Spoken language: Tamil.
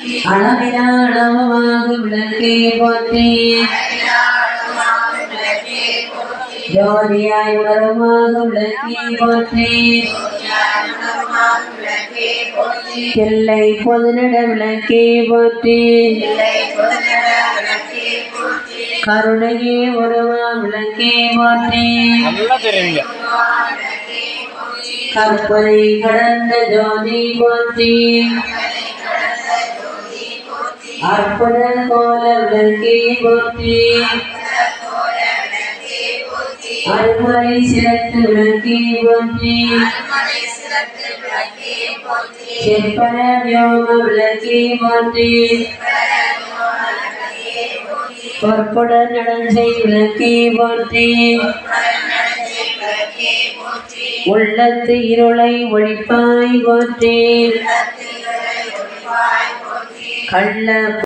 அளவிலா அளவமாக விளக்கே போற்றி ஜோதியாய் உணர்வுமாக விளக்கே போற்றி எல்லை பொதுநட விளக்கே போற்றி கருணையே உருவா விளக்கே போற்றி நல்லா தெரியுங்க கற்பனை கடந்த ஜோதி போற்றி அற்புத கோல விளக்கே போற்றி அருமறை சிறத்து விளக்கே போற்றி செப்பன வியோம விளக்கே போற்றி பொற்புடன் நடஞ்சை விளக்கே போற்றி உள்ளத்து இருளை ஒழிப்பாய் போற்றி கள்ள